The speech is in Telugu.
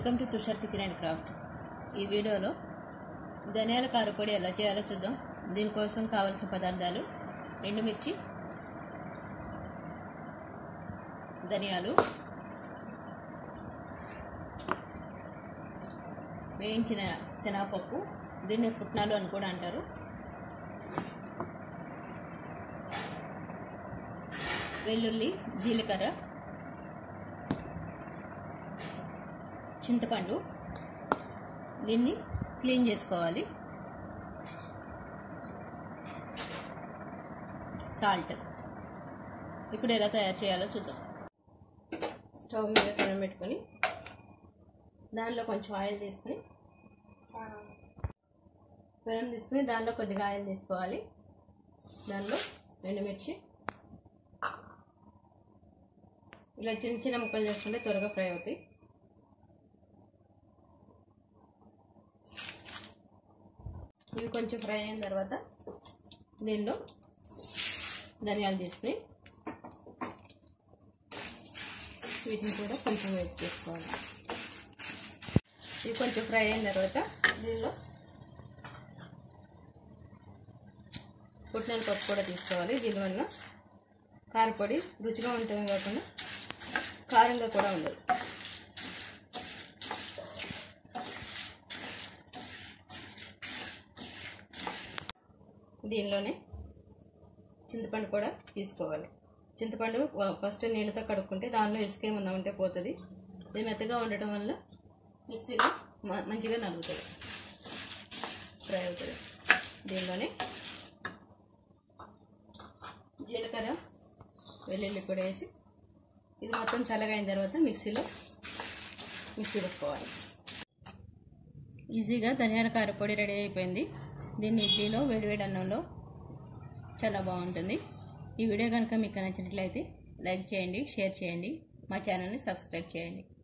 welcome to Tushar kitchen and craft ఈ వీడియోలో ధనియాల కారపొడి ఎలా చేయాలో చూద్దాం దీనికోసం కావలసిన పదార్థాలు ఎండుమిర్చి ధనియాలు వేయించిన శనగపప్పు దీన్ని పుట్నాలు అని కూడా అంటారు వెల్లుల్లి జీలకర్ర చింతపండు దీన్ని క్లీన్ చేసుకోవాలి సాల్ట్ ఇప్పుడు ఎలా తయారు చేయాలో చూద్దాం స్టవ్ మీద పెనం పెట్టుకొని దానిలో కొంచెం ఆయిల్ తీసుకుని పెనం తీసుకుని దానిలో కొద్దిగా ఆయిల్ తీసుకోవాలి దానిలో ఎండుమిర్చి ఇలా చిన్న చిన్న ముక్కలు చేసుకుంటే త్వరగా ఫ్రై అవుతాయి ఇవి కొంచెం ఫ్రై అయిన తర్వాత దీనిలో ధనియాలు తీసుకుని వీటిని కూడా కొంచెం వేసి చేసుకోవాలి ఇవి కొంచెం ఫ్రై అయిన తర్వాత దీనిలో పుట్టిన పప్పు కూడా తీసుకోవాలి దీనివల్ల కారపొడి రుచిగా ఉండటమే కాకుండా కారంగా కూడా ఉండదు దీనిలోనే చింతపండు కూడా తీసుకోవాలి చింతపండు ఫస్ట్ నీళ్ళతో కడుక్కుంటే దానిలో ఇసుక ఏమన్నా ఉంటే పోతుంది ఇది మెత్తగా ఉండటం వల్ల మిక్సీలో మంచిగా నలుగుతుంది ఫ్రై అవుతుంది దీనిలోనే జీలకర్ర వెల్లుల్లి కూడా వేసి ఇది మొత్తం చల్లగా అయిన తర్వాత మిక్సీలో మిక్సీ పెట్టుకోవాలి ఈజీగా ధనియాల కారపొడి రెడీ అయిపోయింది దీన్ని ఇడ్లీలో వేడివేడి అన్నంలో చాలా బాగుంటుంది ఈ వీడియో కనుక మీకు నచ్చినట్లయితే లైక్ చేయండి షేర్ చేయండి మా ఛానల్ని సబ్స్క్రైబ్ చేయండి